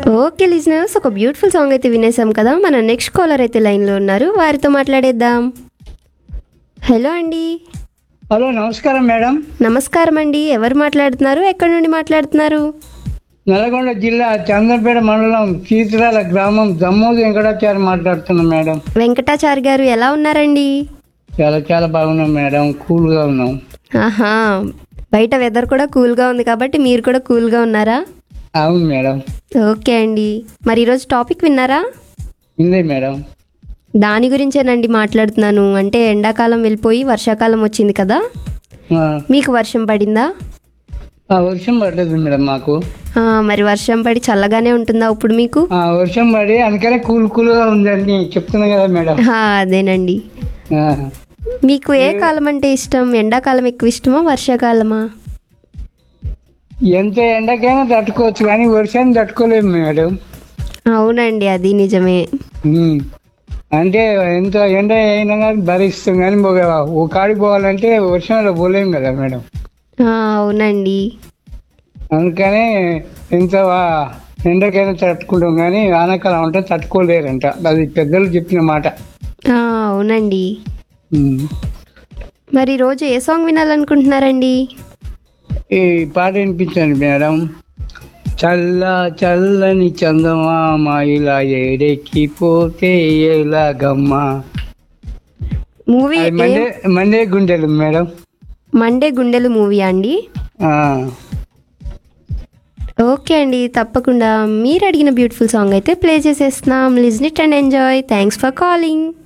Okay listeners ఒక beautiful song అయితే వినేసాం కదా మన నెక్స్ట్ కాలర్ అయితే లైన్లో ఉన్నారు వారితో మాట్లాడేద్దాం హలో అండి హలో నమస్కారం మేడం నమస్కారం అండి ఎవరు మాట్లాడుతున్నారు ఎక్కడి నుండి మాట్లాడుతున్నారు నల్గొండ జిల్లా చంద్రపేట మండలం చీతరాల గ్రామం దమ్మోజు వెంకటాచారి మాట్లాడుతున్నాం మేడం వెంకటాచారి గారు ఎలా ఉన్నారండి చాలా చాలా బాగున్నాం మేడం కూల్గా ఉన్నాం ఆహా బయట వెదర్ కూడా కూల్గా ఉంది కాబట్టి మీరు కూడా కూల్గా ఉన్నారా అవును మేడం ఓకే అండి మరి ఈరోజు టాపిక్ విన్నారా ఉంది మేడం దాని గురించేనండి మాట్లాడుతున్నాను అంటే ఎండాకాలం వెళ్ళిపోయి వర్షాకాలం వచ్చింది కదా ఆ, మీకు వర్షం పడిందా ఆ, వర్షం పడ్డది మేడం మాకు ఆ, మరి వర్షం పడి చల్లగానే ఉంటుందా ఇప్పుడు మీకు ఆ, వర్షం పడి అందుకనే కూల్ కూల్గా ఉందని చెప్తున్నా కదా మేడం ఆ, అదేనండి ఆ, మీకు ఏ కాలం అంటే ఇష్టం ఎండాకాలం ఎక్కువ ఇష్టమా వర్షాకాలమా ఎంత ఎండకైనా తట్టుకోవచ్చు కానీ వర్షాన్ని తట్టుకోలేము మేడం అవునండి అది నిజమే ఉమ్. అంటే ఎంత ఎండ అయినా కానీ భరిస్తాం కానీ ఒక ఓ కాడికి పోవాలంటే వర్షంలో పోలేము కదా మేడం ఆ, అవునండి అందుకనే ఎంత వా- ఎండకైనా తట్టుకుంటాం కానీ వానాకాలం అంటే తట్టుకోలేరంట అది పెద్దలు చెప్పిన మాట ఆ, అవునండి ఉమ్. మరి ఈరోజు ఏ సాంగ్ వినాలనుకుంటున్నారండి ఈ పాట వినిపించండి మేడం చల్ల చల్లని చందమామ ఇలా ఏడెక్కిపోతే ఎలాగమ్మా మూవీ అది మండే మండే గుండెలు మేడం మండే గుండెలు మూవీ అండి ఆ. ఓకే అండి తప్పకుండా మీరు అడిగిన బ్యూటిఫుల్ సాంగ్ అయితే ప్లే చేసేస్తున్నాం listen it and enjoy thanks for calling